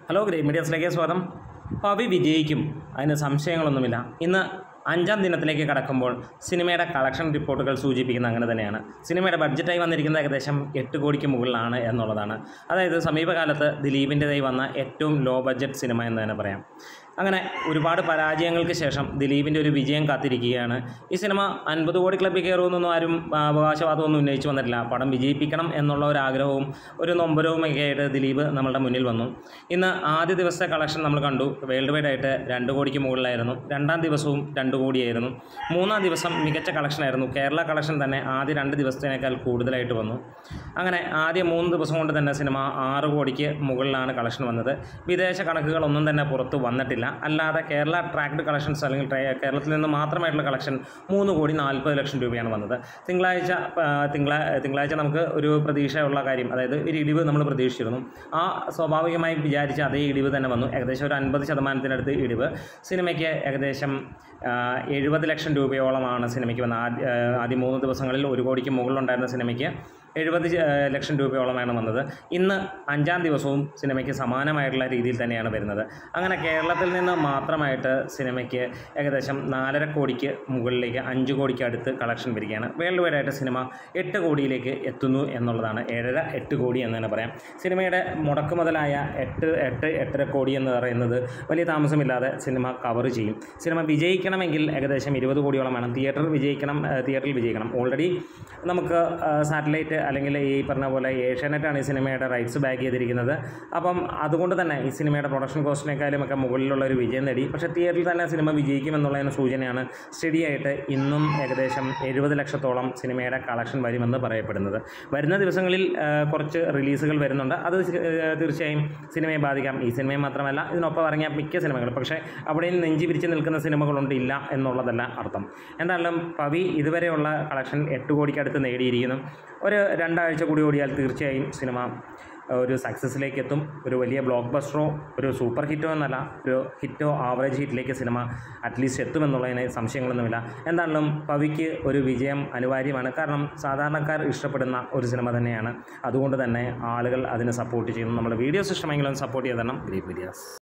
hello great മീഡിയസിലേക്ക് സ്വാഗതം പവി വിജയിക്കും അതിന് സംശയങ്ങളൊന്നുമില്ല ഇന്ന് അഞ്ചാം ദിനത്തിലേക്ക് കടക്കുമ്പോൾ സിനിമയുടെ കളക്ഷൻ റിപ്പോർട്ടുകൾ സൂചിപ്പിക്കുന്ന അങ്ങനെ തന്നെയാണ് സിനിമയുടെ ബഡ്ജറ്റായി വന്നിരിക്കുന്നത് ഏകദേശം എട്ട് കോടിക്ക് മുകളിലാണ് എന്നുള്ളതാണ് അതായത് സമീപകാലത്ത് ദിലീപിൻ്റെതായി വന്ന ഏറ്റവും ലോ ബഡ്ജറ്റ് സിനിമ എന്ന് തന്നെ പറയാം അങ്ങനെ ഒരുപാട് പരാജയങ്ങൾക്ക് ശേഷം ദിലീപിൻ്റെ ഒരു വിജയം കാത്തിരിക്കുകയാണ് ഈ സിനിമ അൻപത് കോടി ക്ലബ്ബിൽ കയറുമെന്നൊന്നും ആരും ആ, അവകാശവാദമൊന്നും ഉന്നയിച്ചു വന്നിട്ടില്ല പടം വിജയിപ്പിക്കണം എന്നുള്ള ഒരു ആഗ്രഹവും ഒരു നൊമ്പരവും ഒക്കെ ആയിട്ട് ദിലീപ് നമ്മളുടെ മുന്നിൽ വന്നു ഇന്ന് ആദ്യ ദിവസത്തെ കളക്ഷൻ നമ്മൾ കണ്ടു വേൾഡ് വൈഡ് ആയിട്ട് രണ്ട് കോടിക്ക് മുകളിലായിരുന്നു രണ്ടാം ദിവസവും രണ്ട് കോടിയായിരുന്നു മൂന്നാം ദിവസം മികച്ച കളക്ഷനായിരുന്നു കേരള കളക്ഷൻ തന്നെ ആദ്യ രണ്ട് ദിവസത്തിനേക്കാൾ കൂടുതലായിട്ട് വന്നു അങ്ങനെ ആദ്യ മൂന്ന് ദിവസം കൊണ്ട് തന്നെ സിനിമ ആറ് കോടിക്ക് മുകളിലാണ് കളക്ഷൻ വന്നത് വിദേശ കണക്കുകളൊന്നും തന്നെ പുറത്ത് വന്നിട്ടില്ല അല്ലാതെ കേരള ട്രാക്ഡ് കളക്ഷൻസ് അല്ലെങ്കിൽ ട്രേ- കേരളത്തിൽ നിന്ന് മാത്രമായിട്ടുള്ള കളക്ഷൻ മൂന്ന് കോടി നാൽപ്പത് ലക്ഷം രൂപയാണ് വന്നത് തിങ്കളാഴ്ച ആ, തിങ്കളാ തിങ്കളാഴ്ച നമുക്ക് ഒരു പ്രതീക്ഷയുള്ള കാര്യം അതായത് ഒരു ഇടിവ് നമ്മൾ പ്രതീക്ഷിച്ചിരുന്നു ആ സ്വാഭാവികമായി വിചാരിച്ച അതേ ഇടിവ് തന്നെ വന്നു ഏകദേശം ഒരു അൻപത് ശതമാനത്തിനടുത്ത് ഇടിവ് സിനിമയ്ക്ക് ഏകദേശം ആ, എഴുപത് ലക്ഷം രൂപയോളമാണ് സിനിമയ്ക്ക് വന്നത് ആദ്യ ആ, ആദ്യ മൂന്ന് ദിവസങ്ങളിൽ ഒരു കോടിക്ക് മുകളിലുണ്ടായിരുന്ന സിനിമയ്ക്ക് എഴുപത് ലക്ഷം രൂപയോളമാണ് വന്നത് ഇന്ന് അഞ്ചാം ദിവസവും സിനിമയ്ക്ക് സമാനമായിട്ടുള്ള രീതിയിൽ തന്നെയാണ് വരുന്നത് അങ്ങനെ കേരളത്തിൽ നിന്ന് മാത്രമായിട്ട് സിനിമയ്ക്ക് ഏകദേശം നാലര കോടിക്ക് മുകളിലേക്ക് അഞ്ച് കോടിക്ക് അടുത്ത് കളക്ഷൻ വരികയാണ് വേൾഡ് വൈഡ് ആയിട്ട് സിനിമ എട്ട് കോടിയിലേക്ക് എത്തുന്നു എന്നുള്ളതാണ് ഏഴര എട്ട് കോടി എന്ന് തന്നെ പറയാം സിനിമയുടെ മുടക്ക് മുതലായ എട്ട് എട്ട് എട്ടര കോടി എന്ന് പറയുന്നത് വലിയ താമസമില്ലാതെ സിനിമ കവർ ചെയ്യും സിനിമ വിജയിക്കണമെങ്കിൽ ഏകദേശം ഇരുപത് കോടിയോളം വേണം തിയേറ്റർ വിജയിക്കണം ആ, തിയേറ്ററിൽ വിജയിക്കണം ഓൾറെഡി നമുക്ക് സാറ്റലൈറ്റ് അല്ലെങ്കിൽ ഈ പറഞ്ഞ പോലെ ഏഷ്യാനെറ്റാണ് ഈ സിനിമയുടെ റൈറ്റ്സ് ബാക്ക് ചെയ്തിരിക്കുന്നത് അപ്പം അതുകൊണ്ട് തന്നെ ഈ സിനിമയുടെ പ്രൊഡക്ഷൻ കോസ്റ്റിനേക്കാളും ഒക്കെ മുകളിലുള്ള ഒരു വിജയം നേടി പക്ഷേ തിയേറ്ററിൽ തന്നെ സിനിമ വിജയിക്കുമെന്നുള്ളതിന് സൂചനയാണ് സ്റ്റഡി ആയിട്ട് ഇന്നും ഏകദേശം എഴുപത് ലക്ഷത്തോളം സിനിമയുടെ കളക്ഷൻ വരുമെന്ന് പറയപ്പെടുന്നത് വരുന്ന ദിവസങ്ങളിൽ ആ, കുറച്ച് റിലീസുകൾ വരുന്നുണ്ട് അത് സി- ആ, തീർച്ചയായും സിനിമയെ ബാധിക്കാം ഈ സിനിമയെ മാത്രമല്ല ഇതിനൊപ്പം ഇറങ്ങിയ മിക്ക സിനിമകൾ പക്ഷേ അവിടെയും നെഞ്ചി പിരിച്ച് നിൽക്കുന്ന സിനിമകളുണ്ട് ഇല്ല എന്നുള്ളതല്ല അർത്ഥം എന്തായാലും പവി ഇതുവരെയുള്ള കളക്ഷൻ എട്ട് കോടിക്കടുത്ത് നേടിയിരിക്കുന്നു ഒരു രണ്ടാഴ്ച കൂടി ഓടിയാൽ തീർച്ചയായും സിനിമ ഒരു സക്സസ്സിലേക്ക് എത്തും ഒരു വലിയ ബ്ലോക്ക് ബസ്റ്ററോ ഒരു സൂപ്പർ ഹിറ്റോ എന്നല്ല ഒരു ഹിറ്റോ ആവറേജ് ഹിറ്റിലേക്ക് സിനിമ അറ്റ്ലീസ്റ്റ് എത്തുമെന്നുള്ളതിന് സംശയങ്ങളൊന്നുമില്ല എന്തായാലും പവിക്ക് ഒരു വിജയം അനിവാര്യമാണ് കാരണം സാധാരണക്കാർ ഇഷ്ടപ്പെടുന്ന ഒരു സിനിമ തന്നെയാണ് അതുകൊണ്ട് തന്നെ ആളുകൾ അതിനെ സപ്പോർട്ട് ചെയ്യുന്നു നമ്മുടെ വീഡിയോസ് ഇഷ്ടമെങ്കിലും സപ്പോർട്ട് ചെയ്ത് തരണം ഗ്രീറ്റ് വീഡിയോസ്